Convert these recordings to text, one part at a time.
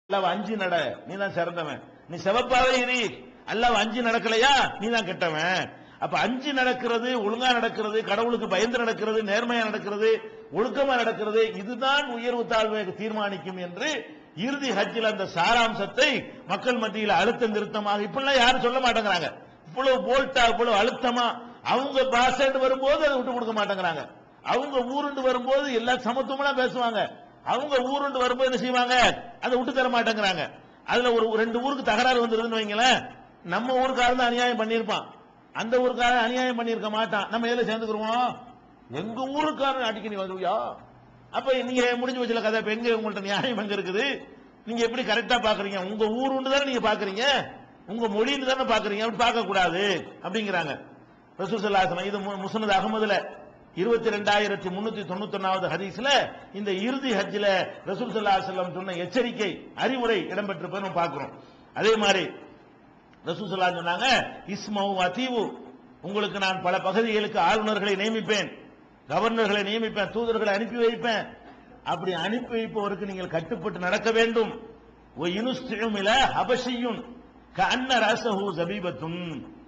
அல்லாஹ் அஞ்சு நட நீ தான் சிறந்தவன் நீ சிவப்பாவே இரு அல்லாஹ் அஞ்சு நடக்கலையா நீ தான் கெட்டவன் அப்ப அஞ்சு நடக்கிறது ஒழுங்கா நடக்கிறது கடவுளுக்கு பயந்து நடக்கிறது நேர்மையா நடக்கிறது ஒழுக்கமா நடக்கிறது இதுதான் உயர்வு தாழ்வை தீர்மானிக்கும் என்று இறுதி ஹஜ்ஜில் அந்த சாராம்சத்தை மக்கள் மத்தியில் அழுத்தம் திருத்தமாக இப்பெல்லாம் யாரும் சொல்ல மாட்டேங்கிறாங்க இவ்வளவு போல்ட்டா இவ்வளவு அழுத்தமா அவங்க பாசட்டு வரும்போது அதை விட்டு கொடுக்க மாட்டேங்கிறாங்க அவங்க ஊருண்டு வரும்போது எல்லா சமத்துவமா பேசுவாங்க அவங்க ஊருண்டு வரும்போது என்ன செய்வாங்க அதை விட்டு தர மாட்டேங்கிறாங்க அதுல ஒரு ரெண்டு ஊருக்கு தகராறு வந்துருதுன்னு வைங்களேன் நம்ம ஊருக்காரன் தான் அநியாயம் பண்ணியிருப்பான் அந்த ஊருக்காரன் அநியாயம் பண்ணியிருக்க மாட்டான் நம்ம எதுல சேர்ந்துக்குருவோம் எங்க ஊருக்காரன் அடிக்க நீ வந்துவியா அப்ப நீங்க முடிஞ்சு வச்சுல கதை இப்ப எங்க உங்கள்ட்ட நியாயம் எங்க இருக்குது நீங்க எப்படி கரெக்டா பாக்குறீங்க உங்க ஊருன்னு தானே நீங்க பாக்குறீங்க உங்க மொழின்னு தானே பாக்குறீங்க அப்படி பார்க்க கூடாது அப்படிங்கிறாங்க ரசூல் ஸல்லல்லாஹு அலைஹி வஸல்லம் இது மு- முஸ்னத் அகமதுல இருபத்தி ரெண்டாயிரத்தி முன்னூத்தி தொண்ணூத்தி ஒன்னாவது ஹதீஸ்ல இந்த இறுதி ஹஜ்ஜில ரசூல் ஸல்லல்லாஹு அலைஹி வஸல்லம் சொன்ன எச்சரிக்கை அறிவுரை இடம்பெற்றிருப்பதை நம்ம பார்க்கிறோம் அதே மாதிரி ரசூல் ஸல்லல்லாஹு அலைஹி சொன்னாங்க இஸ்மவு அதீவு உங்களுக்கு நான் பல பகுதிகளுக்கு ஆளுநர்களை நியமிப்பேன் கவர்னர்களை நியமிப்பேன் தூதர்களை அனுப்பி வைப்பேன் அப்படி அனுப்பி வைப்பவருக்கு நீங்கள் கட்டுப்பட்டு நடக்க வேண்டும் ஒ இனுஸ்தியும் இல ஹபஷியுன் கண்ண ரசஹு ஜபீபத்துன்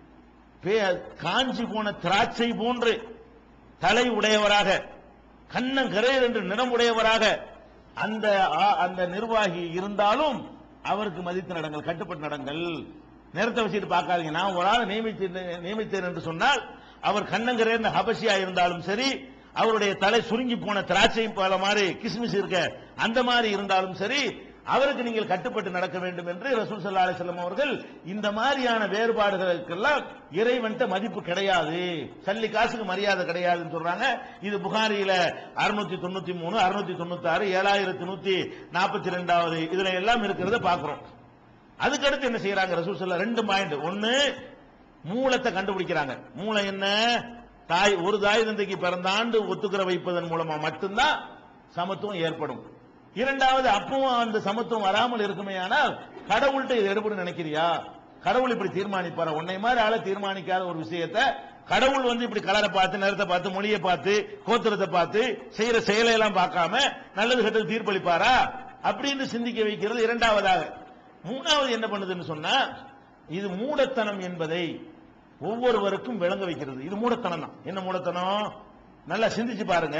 பே- காஞ்சி போன திராட்சை போன்று தலை உடையவராக கண்ணங்கரையர் என்று நிறம் உடையவராக அந்த ஆ- அந்த நிர்வாகி இருந்தாலும் அவருக்கு மதித்து நடங்கள் கட்டுப்பட்டு நடங்கள் நேரத்தை வச்சுட்டு பார்க்காதீங்க நான் ஒரு ஆள் நியமித்தேன் நியமித்தேன் என்று சொன்னால் அவர் கண்ணங்கரையர் ஹபஷியா இருந்தாலும் சரி அவருடைய தலை சுருங்கி போன திராட்சை போல மாதிரி கிஸ்மிஸ் இருக்க அந்த மாதிரி இருந்தாலும் சரி அவருக்கு நீங்கள் கட்டுப்பட்டு நடக்க வேண்டும் என்று ரசூல் ஸல்லல்லாஹு அலைஹி வஸல்லம் அவர்கள் இந்த மாதிரியான வேறுபாடுகளுக்கெல்லாம் இறைவன்ட்ட மதிப்பு கிடையாது சல்லி காசுக்கு மரியாதை கிடையாதுன்னு சொல்றாங்க இது புகாரியில அறுநூத்தி தொண்ணூத்தி மூணு அறுநூத்தி தொண்ணூத்தி ஆறு ஏழாயிரத்தி நூத்தி நாற்பத்தி ரெண்டாவது இதுல எல்லாம் இருக்கிறத பாக்குறோம் அதுக்கடுத்து என்ன செய்யறாங்க ரசூல் ஸல்லல்லாஹு ரெண்டு பாயிண்ட் ஒன்னு மூலத்தை கண்டுபிடிக்கிறாங்க மூலம் என்ன தாய் ஒரு தாய் தந்தைக்கு பிறந்தாண்டு ஒத்துக்கிற வைப்பதன் மூலமா மட்டும்தான் சமத்துவம் ஏற்படும் இரண்டாவது அப்பவும் அந்த சமத்துவம் வராமல் இருக்குமே ஆனால் கடவுள்கிட்ட இது எடுபடும் நினைக்கிறியா கடவுள் இப்படி தீர்மானிப்பாரா உன்னை மாதிரி ஆள தீர்மானிக்காத ஒரு விஷயத்தை கடவுள் வந்து இப்படி கலரை பார்த்து நேரத்தை பார்த்து மொழியை பார்த்து கோத்திரத்தை பார்த்து செய்யற செயலை எல்லாம் பார்க்காம நல்லது கெட்டது தீர்ப்பளிப்பாரா அப்படின்னு சிந்திக்க வைக்கிறது இரண்டாவதாக மூணாவது என்ன பண்ணுதுன்னு சொன்னா இது மூடத்தனம் என்பதை ஒவ்வொருவருக்கும் விளங்க வைக்கிறது இது மூடத்தனம் தான் என்ன மூடத்தனம் நல்லா சிந்திச்சு பாருங்க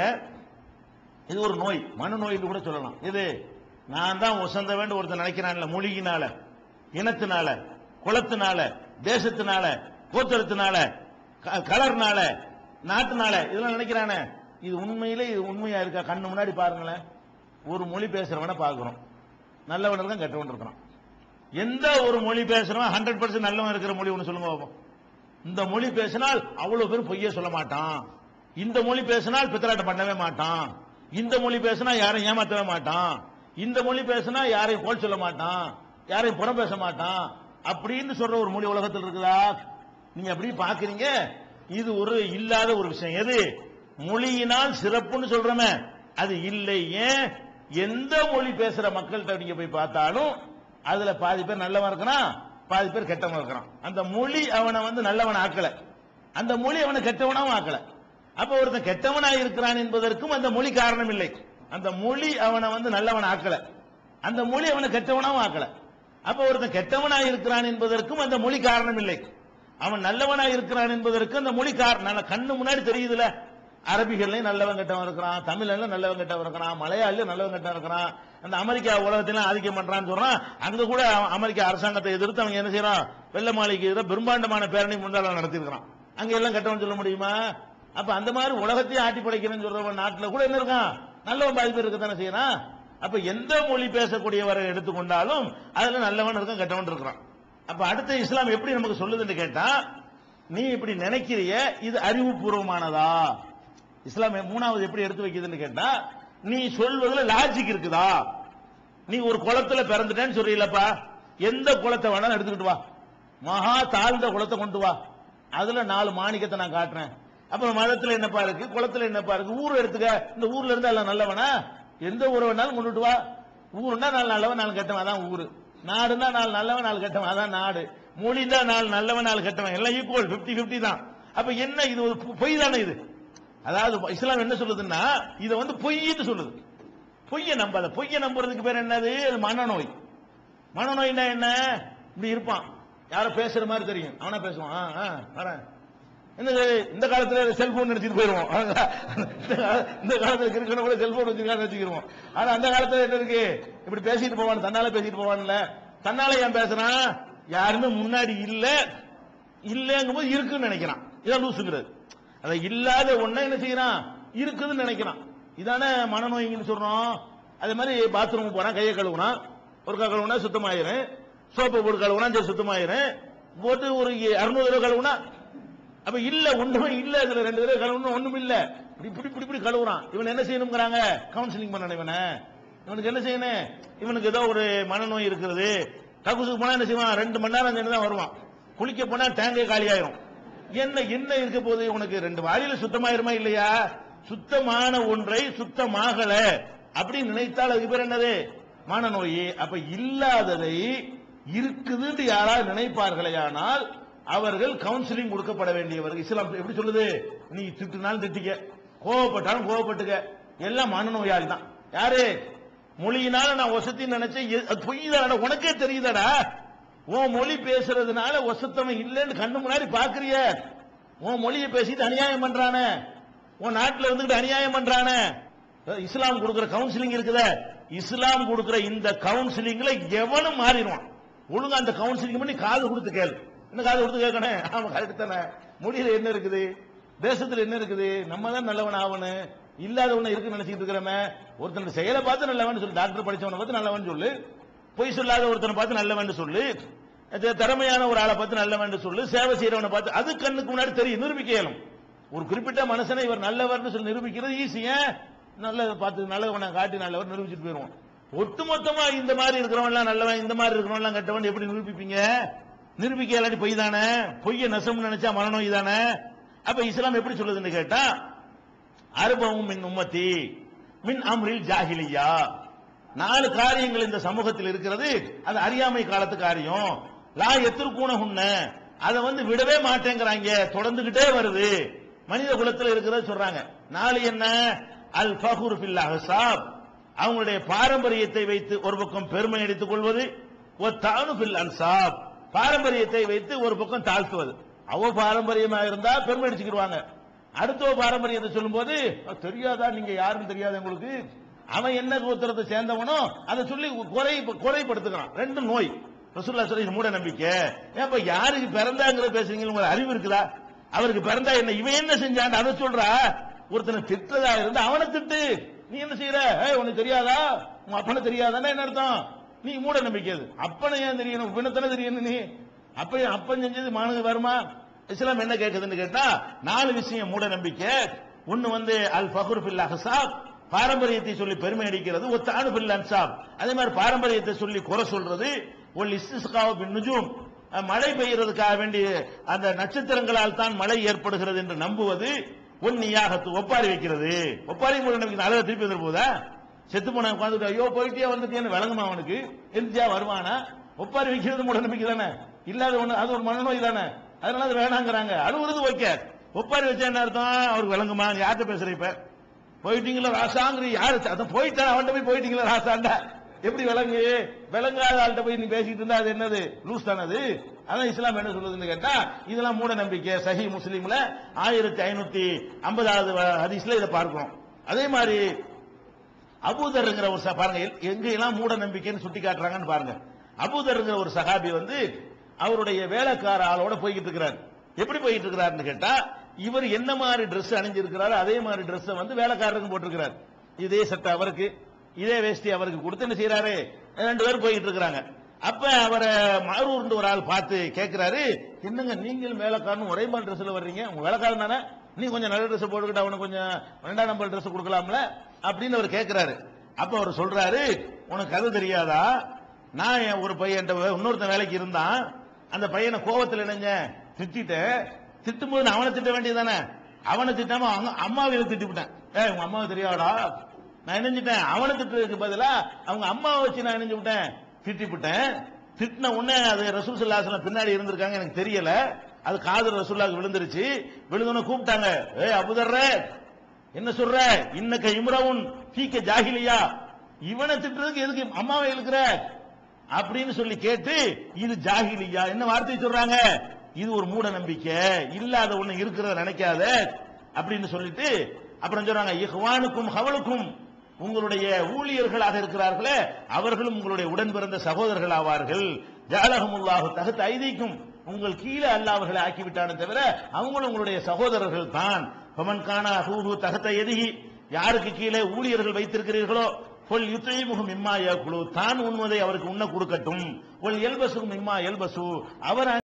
இது ஒரு நோய் மனநோய் கூட சொல்லலாம் இது நான் தான் உசந்த வேண்டும் ஒருத்தன் நினைக்கிறான்ல மொழியினால இனத்தினால குலத்தினால தேசத்தினால கோத்திரத்தினால க- கலர்னால நாட்டுனால இதெல்லாம் நினைக்கிறானே இது உண்மையிலே இது உண்மையா இருக்கா கண்ணு முன்னாடி பாருங்களேன் ஒரு மொழி பேசுறவனை பார்க்கிறோம் நல்லவன் இருக்கான் கெட்டவன் இருக்கிறான் எந்த ஒரு மொழி பேசுறவன் ஹண்ட்ரட் பர்சன்ட் நல்லவன் இருக்கிற மொழி ஒன்று சொல்லுங்க பாப்போம் இந்த மொழி பேசினால் அவ்வளவு பேர் பொய்யே சொல்ல மாட்டான் இந்த மொழி பேசினால் பித்தலாட்டம் பண்ணவே மாட்டான் இந்த மொழி பேசினா யாரையும் ஏமாத்தவே மாட்டான் இந்த மொழி பேசினா யாரையும் கோல் சொல்ல மாட்டான் யாரையும் புறம் பேச மாட்டான் அப்படின்னு சொல்ற ஒரு மொழி உலகத்தில் இருக்குதா நீங்க அப்படி பாக்குறீங்க இது ஒரு இல்லாத ஒரு விஷயம் எது மொழியினால் சிறப்புன்னு சொல்றமே அது இல்லை ஏன் எந்த மொழி பேசுற மக்கள்கிட்ட நீங்க போய் பார்த்தாலும் அதுல பாதி பேர் நல்லவன் இருக்கிறான் பாதி பேர் கெட்டவன் இருக்கிறான் அந்த மொழி அவனை வந்து நல்லவன் ஆக்கல அந்த மொழி அவனை கெட்டவனாவும் ஆக்கல அப்ப ஒருத்தன் கெட்டவனா இருக்கிறான் என்பதற்கும் அந்த மொழி காரணம் இல்லை அந்த மொழி அவனை வந்து நல்லவன் ஆக்கல அந்த மொழி அவனை கெட்டவனாவும் ஆக்கல அப்ப ஒருத்தன் கெட்டவனா இருக்கிறான் என்பதற்கும் அந்த மொழி காரணம் இல்லை அவன் நல்லவனா இருக்கிறான் என்பதற்கு அந்த மொழி காரணம் கண்ணு முன்னாடி தெரியுதுல அரபிகள்லயும் நல்லவன் கெட்டவன் இருக்கிறான் தமிழ்ல நல்லவன் கெட்டவன் இருக்கிறான் மலையாளிலும் நல்லவன் கெட்டவன் இருக்கிறான் அந்த அமெரிக்கா உலகத்திலும் ஆதிக்கம் பண்றான்னு சொல்றான் அங்க கூட அவன் அமெரிக்க அரசாங்கத்தை எதிர்த்து அவங்க என்ன செய்யறான் வெள்ள மாளிகைக்கு எதிராக பிரம்மாண்டமான பேரணி முன்னாள் நடத்திருக்கிறான் அங்க எல்லாம் கெட்டவன் சொல்ல முடியுமா அப்ப அந்த மாதிரி உலகத்தையும் ஆட்டி படைக்கிறேன்னு சொல்றவன் நாட்டுல கூட என்ன இருக்கான் நல்லவன் பாதி பேர் இருக்கத்தானே செய்யறான் அப்ப எந்த மொழி பேசக்கூடியவரை எடுத்துக்கொண்டாலும் அதுல நல்லவன் இருக்கான் கெட்டவன் இருக்கிறான் அப்ப அடுத்த இஸ்லாம் எப்படி நமக்கு சொல்லுதுன்னு கேட்டா நீ இப்படி நினைக்கிறிய இது அறிவுபூர்வமானதா இஸ்லாம் மூணாவது எப்படி எடுத்து வைக்குதுன்னு கேட்டா நீ சொல்வதுல லாஜிக் இருக்குதா நீ ஒரு குளத்துல பிறந்துட்டேன்னு சொல்றீங்களப்பா எந்த குளத்தை வேணாலும் எடுத்துக்கிட்டு வா மகா தாழ்ந்த குளத்தை கொண்டு வா அதுல நாலு மாணிக்கத்தை நான் காட்டுறேன் அப்புறம் மதத்துல என்னப்பா இருக்கு குளத்துல என்னப்பா இருக்கு ஊர் எடுத்துக்க இந்த ஊர்ல இருந்தா எல்லாம் நல்லவனா எந்த ஊரை வேணாலும் கொண்டுட்டு வா ஊருன்னா நாலு நல்லவன் நாலு கெட்டவன் அதான் ஊரு நாடுன்னா நாலு நல்லவன் நாலு கெட்டவன் அதான் நாடு மொழி தான் நாலு நல்லவன் நாலு கெட்டவன் எல்லாம் ஈக்குவல் 50 50 தான் அப்ப என்ன இது ஒரு பொ- பொய் தானே இது அதாவது இஸ்லாம் என்ன சொல்லுதுன்னா இதை வந்து பொய்ன்னு சொல்லுது பொய்யை நம்பாத பொய்யை நம்புறதுக்கு பேர் என்னது அது மனநோய் மனநோய்னா என்ன இப்படி இருப்பான் யாரோ பேசுற மாதிரி தெரியும் அவனா பேசுவான் ஆ, ஆ, வரேன் என்னது இந்த காலத்துல செல்போன் எடுத்துட்டு போயிருவோம் இந்த கா- இந்த காலத்துல கிரிக்கெட் கூட செல்போன் வச்சிருக்கான்னு வச்சுக்கிருவோம் ஆனா அந்த காலத்துல என்ன இருக்கு இப்படி பேசிட்டு போவான் தன்னால பேசிட்டு போவான்ல தன்னால ஏன் பேசுறான் யாருமே முன்னாடி இல்ல இல்லங்கும் போது இருக்குன்னு நினைக்கிறான் இதான் லூசுங்கிறது அதை இல்லாத ஒண்ண என்ன செய்யறான் இருக்குதுன்னு நினைக்கிறான் இதானே மனநோய்ங்கன்னு சொல்றோம் அதே மாதிரி பாத்ரூம் போனா கையை கழுவுனா ஒரு கழுவுனா சுத்தமாயிரும் சோப்பு போட்டு கழுவுனா சரி சுத்தமாயிரும் போட்டு ஒரு அறுநூறு ரூபாய் கழுவுனா அப்ப இல்ல ஒண்ணுமே இல்ல இதுல ரெண்டு தடவை கழுவணும் ஒண்ணும் இல்ல இப்படி இப்படி இப்படி இப்படி கழுவுறான் இவன் என்ன செய்யணுங்கிறாங்க கவுன்சிலிங் பண்ணணும் இவனை இவனுக்கு என்ன செய்யணும் இவனுக்கு ஏதோ ஒரு மனநோய் இருக்கிறது கக்கூசுக்கு போனா என்ன செய்வான் ரெண்டு மணி நேரம் சென்று தான் வருவான் குளிக்க போனா டேங்கே காலி ஆயிரும் என்ன என்ன இருக்க போகுது உனக்கு ரெண்டு வாரியில சுத்தமாயிருமா இல்லையா சுத்தமான ஒன்றை சுத்தமாகல அப்படி நினைத்தால் அதுக்கு பேர் என்னது மனநோய் அப்ப இல்லாததை இருக்குதுன்னு யாராவது நினைப்பார்களேயானால் அவர்கள் கவுன்சிலிங் கொடுக்கப்பட வேண்டியவர்கள் இஸ்லாம் எப்படி சொல்லுது நீ திட்டுனாலும் திட்டிக்க கோவப்பட்டாலும் கோவப்பட்டுக்க எல்லாம் மனநோயாளி தான் யாரு மொழியினால நான் ஒசத்தின்னு நினைச்சேன் எ- அது பொய் தானடா உனக்கே தெரியுதாடா உன் மொழி பேசுறதுனால ஒசத்தவன் இல்லைன்னு கண்ணு முன்னாடி பாக்குறிய உன் மொழியை பேசிட்டு அநியாயம் பண்றானே உன் நாட்டுல இருந்துகிட்டு அநியாயம் பண்றானே இஸ்லாம் கொடுக்கிற கவுன்சிலிங் இருக்குதே இஸ்லாம் கொடுக்கிற இந்த கவுன்சிலிங்ல எவனும் மாறிடுவான் ஒழுங்கா அந்த கவுன்சிலிங் பண்ணி காது கொடுத்து கேளு என்ன காது கொடுத்து கேட்கணும் ஆமா கரெக்ட் தானே மொழியில என்ன இருக்குது தேசத்துல என்ன இருக்குது நம்ம தான் நல்லவன் ஆவணும் இல்லாதவன இருக்குன்னு நினைச்சிட்டு இருக்கிறவன் ஒருத்தன் செயலை பார்த்து நல்லவன் சொல்லு டாக்டர் படிச்சவனை பார்த்து நல்லவன் சொல்லு பொய் சொல்லாத ஒருத்தனை பார்த்து நல்லவன் சொல்லு அது திறமையான ஒரு ஆளை பார்த்து நல்லவன் சொல்லு சேவை செய்யறவனை பார்த்து அது கண்ணுக்கு முன்னாடி தெரியும் நிரூபிக்க இயலும் ஒரு குறிப்பிட்ட மனுஷனை இவர் நல்லவர்னு சொல்லி நிரூபிக்கிறது ஈஸியா நல்ல பார்த்து நல்லவனை காட்டி நல்லவர் நிரூபிச்சுட்டு போயிருவோம் ஒட்டுமொத்தமா இந்த மாதிரி இருக்கிறவன் எல்லாம் நல்லவன் இந்த மாதிரி இருக்கிறவன் எல்லாம் கெட்டவன் எப்படி நிரூபிப்பீங்க நிரூபிக்க இல்லாட்டி பொய் தானே பொய்ய நெசம் நினைச்சா மனநோய் தானே அப்ப இஸ்லாம் எப்படி சொல்லுதுன்னு கேட்டா அருபவும் மின் உம்மத்தி மின் அம்ரில் ஜாஹிலியா நாலு காரியங்கள் இந்த சமூகத்தில் இருக்கிறது அது அறியாமை காலத்து காரியம் லா எத்திருக்கூன உன்ன அதை வந்து விடவே மாட்டேங்கிறாங்க தொடர்ந்துகிட்டே வருது மனித குலத்தில் இருக்கிறது சொல்றாங்க நாலு என்ன அல் ஃபஹுர் ஃபில் அஹ்சாப் அவங்களுடைய பாரம்பரியத்தை வைத்து ஒரு பக்கம் பெருமை அடித்துக் கொள்வது ஒரு தானு ஃபில் அன்சாப் பாரம்பரியத்தை வைத்து ஒரு பக்கம் தாழ்த்துவது அவ பாரம்பரியமா இருந்தா பெருமை அடிச்சுக்கிடுவாங்க அடுத்த பாரம்பரியத்தை சொல்லும்போது "அஹ், தெரியாதா நீங்க யாருன்னு தெரியாது உங்களுக்கு அவன் என்ன கோத்திரத்தை சேர்ந்தவனோ அதை சொல்லி குறை குறைப்படுத்துகிறான் ரெண்டு நோய் ரசூல்லா சொல்லி இது மூட நம்பிக்கை ஏப்ப யாருக்கு பிறந்தாங்கிற பேசுறீங்க உங்களுக்கு அறிவு இருக்குதா அவருக்கு பிறந்தா என்ன இவன் என்ன செஞ்சான் அதை சொல்றா ஒருத்தனை திட்டுறதா இருந்தா அவனை திட்டு நீ என்ன செய்யற ஏய் உனக்கு தெரியாதா உன் அப்பனை தெரியாதான்னா என்ன அர்த்தம் நீ மூட நம்பிக்கை அது அப்பனை ஏன் தெரியணும் இவனத்தானே தெரியணும் நீ அப்ப அப்பன் செஞ்சது மானது வருமா இஸ்லாம் என்ன கேக்குதுன்னு கேட்டா நாலு விஷயம் மூட நம்பிக்கை ஒன்னு வந்து அல் ஃபஹுர் ஃபில் அஹ்சாப் பாரம்பரியத்தை சொல்லி பெருமை அடிக்கிறது ஒரு தானு ஃபில் அன்சாப் அதே மாதிரி பாரம்பரியத்தை சொல்லி குறை சொல்றது ஒல் இஸ்திஸ்காவ பின் நுஜூம் அஹ், மழை பெய்யறதுக்காக வேண்டி அந்த நட்சத்திரங்களால் தான் மழை ஏற்படுகிறது என்று நம்புவது ஒன்னியாகத்து ஒப்பாரி வைக்கிறது ஒப்பாரி மூட நம்பிக்கை அழகா திருப்பி வந்துட்டு போதா செத்து போன உட்காந்துட்டு ஐயோ போயிட்டே வந்துட்டேன்னு விளங்குமா அவனுக்கு எந்தியா வருவானா ஒப்பாரி வைக்கிறது மூட நம்பிக்கை தானே இல்லாத ஒண்ணு அது ஒரு மனநோய் தானே அதனால அது வேணாங்கிறாங்க அழுவுறது வைக்க ஒப்பாரி வச்சா என்ன அர்த்தம் அவருக்கு விளங்குமா நீ யார்கிட்ட பேசுற இப்ப போயிட்டீங்களா ராசாங்கிற யாரு அதான் போயிட்டான் அவன்கிட்ட போய் போயிட்டீங்களா ராசாண்டா எப்படி விளங்கு விளங்காத ஆள்கிட்ட போய் நீ பேசிட்டு இருந்தா அது என்னது லூஸ் தானே அது அதான் இஸ்லாம் என்ன சொல்லுதுன்னு கேட்டா இதெல்லாம் மூட நம்பிக்கை சஹி முஸ்லீம்ல ஆயிரத்தி ஐநூத்தி ஐம்பதாவது ஹதீஸ்ல இதை பார்க்கிறோம் அதே மாதிரி அபூதர்ங்கிற ஒரு ச- பாருங்க எ- எங்க எல்லாம் மூட நம்பிக்கைன்னு சுட்டி காட்டுறாங்கன்னு பாருங்க அபூதர்ங்கிற ஒரு சகாபி வந்து அவருடைய வேலைக்கார ஆளோட போய்கிட்டு இருக்கிறார் எப்படி போயிட்டு இருக்கிறாருன்னு கேட்டா இவர் என்ன மாதிரி Dress அணிஞ்சிருக்கிறாரு அதே மாதிரி Dress வந்து வேலைக்காரருக்கும் போட்டிருக்கிறார் இதே சட்டை அவருக்கு இதே வேஷ்டி அவருக்கு கொடுத்து என்ன செய்யறாரு ரெண்டு பேரும் போயிட்டு இருக்கிறாங்க அப்ப அவரை மாரூர்னு ஒரு ஆள் பார்த்து கேட்கிறாரு என்னங்க நீங்கள் வேலைக்காரனும் ஒரே மாதிரி ட்ரெஸ்ல வர்றீங்க உங்க வேலைக்காரன் தானே நீ கொஞ்சம் நல்ல ட்ரெஸ் போட்டுக்கிட்டு அவனுக்கு கொஞ்சம் ரெண்டாம் நம்பர் ட்ரெஸ் கொடுக்கலாம்ல அப்படின்னு அவர் கேட்கிறாரு அப்ப அவர் சொல்றாரு உனக்கு அது தெரியாதா நான் என் ஒரு பையன் இன்னொருத்தன் வேலைக்கு இருந்தான் அந்த பையனை கோவத்துல இணைஞ்ச திட்டிட்டேன் திட்டும்போது நான் அவனை திட்ட வேண்டியதானே அவனை திட்டாம அவங்க அம்மாவை திட்டி விட்டேன் ஏய் உங்க அம்மாவை தெரியாதா நான் இணைஞ்சிட்டேன் அவனை திட்டுறதுக்கு பதிலா அவங்க அம்மாவை வச்சு நான் இணைஞ்சு விட்டேன் திட்டி விட்டேன் திட்டின உடனே அது ரசூல் சல்லாசலம் பின்னாடி இருந்திருக்காங்க எனக்கு தெரியல அது காது ரசூல்லாக்கு விழுந்துருச்சு விழுந்தோன்னு கூப்பிட்டாங்க ஏய் அபுதர்ற என்ன சொல்ற இன்னக்க இம்ரவுன் ஃபீக்க ஜாகிலியா இவனை திட்டுறதுக்கு எதுக்கு அம்மாவை இழுக்கிற அப்படின்னு சொல்லி கேட்டு இது ஜாகிலியா என்ன வார்த்தை சொல்றாங்க இது ஒரு மூட நம்பிக்கை இல்லாத ஒண்ணு இருக்கிறத நினைக்காத அப்படின்னு சொல்லிட்டு அப்புறம் சொல்றாங்க இஹ்வானுக்கும் ஹவலுக்கும் உங்களுடைய ஊழியர்களாக இருக்கிறார்களே அவர்களும் உங்களுடைய உடன் பிறந்த சகோதரர்கள் ஆவார்கள் ஜாலகமுல்லாஹு தகுத்து ஐதீக்கும் உங்கள் கீழே அல்ல அவர்களை ஆக்கிவிட்டானே தவிர அவங்களும் உங்களுடைய சகோதரர்கள் தான் பமன் கானா ஹூஹு தகத்த எதிகி யாருக்கு கீழே ஊழியர்கள் வைத்திருக்கிறீர்களோ கொல் யுத்தைமுகம் இம்மா குழு தான் உண்வதை அவருக்கு உண்ண கொடுக்கட்டும் கொல் எல்பசும் இம்மா எல்பசு அவர்